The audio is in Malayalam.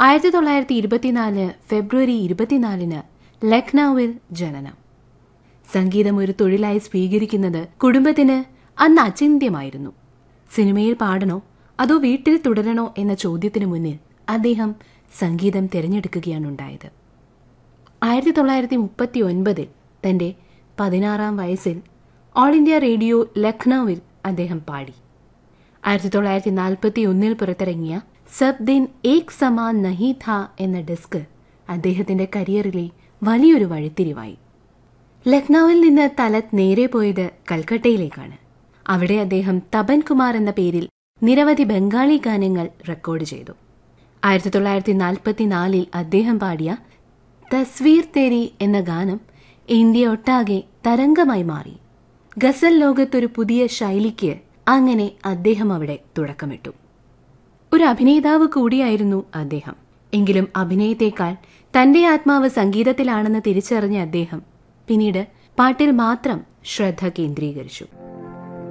ആയിരത്തി തൊള്ളായിരത്തി ഇരുപത്തിനാല് ഫെബ്രുവരി ഇരുപത്തിനാലിന് ലക്നൌവിൽ ജനനം സംഗീതം ഒരു തൊഴിലായി സ്വീകരിക്കുന്നത് കുടുംബത്തിന് അന്ന് അചിന്ത്യമായിരുന്നു സിനിമയിൽ പാടണോ അതോ വീട്ടിൽ തുടരണോ എന്ന ചോദ്യത്തിനു മുന്നിൽ അദ്ദേഹം സംഗീതം തിരഞ്ഞെടുക്കുകയാണുണ്ടായത് ആയിരത്തി തൊള്ളായിരത്തി മുപ്പത്തി ഒൻപതിൽ തന്റെ പതിനാറാം വയസ്സിൽ ഓൾ ഇന്ത്യ റേഡിയോ ലക്നൌവിൽ അദ്ദേഹം പാടി ആയിരത്തി തൊള്ളായിരത്തി നാൽപ്പത്തി ഒന്നിൽ പുറത്തിറങ്ങിയ സബ് ദിൻ ഏക് സമാൻ നഹി ഥ എന്ന ഡിസ്ക് അദ്ദേഹത്തിന്റെ കരിയറിലെ വലിയൊരു വഴിത്തിരിവായി ലക്നൌവിൽ നിന്ന് തലത് നേരെ പോയത് കൽക്കട്ടയിലേക്കാണ് അവിടെ അദ്ദേഹം തപൻ കുമാർ എന്ന പേരിൽ നിരവധി ബംഗാളി ഗാനങ്ങൾ റെക്കോർഡ് ചെയ്തു ആയിരത്തി തൊള്ളായിരത്തി നാൽപ്പത്തിനാലിൽ അദ്ദേഹം പാടിയ തസ്വീർ തേരി എന്ന ഗാനം ഇന്ത്യ ഒട്ടാകെ തരംഗമായി മാറി ഗസൽ ലോകത്തൊരു പുതിയ ശൈലിക്ക് അങ്ങനെ അദ്ദേഹം അവിടെ തുടക്കമിട്ടു ഒരു അഭിനേതാവ് കൂടിയായിരുന്നു അദ്ദേഹം എങ്കിലും അഭിനയത്തേക്കാൾ തന്റെ ആത്മാവ് സംഗീതത്തിലാണെന്ന് തിരിച്ചറിഞ്ഞ അദ്ദേഹം പിന്നീട് പാട്ടിൽ മാത്രം ശ്രദ്ധ കേന്ദ്രീകരിച്ചു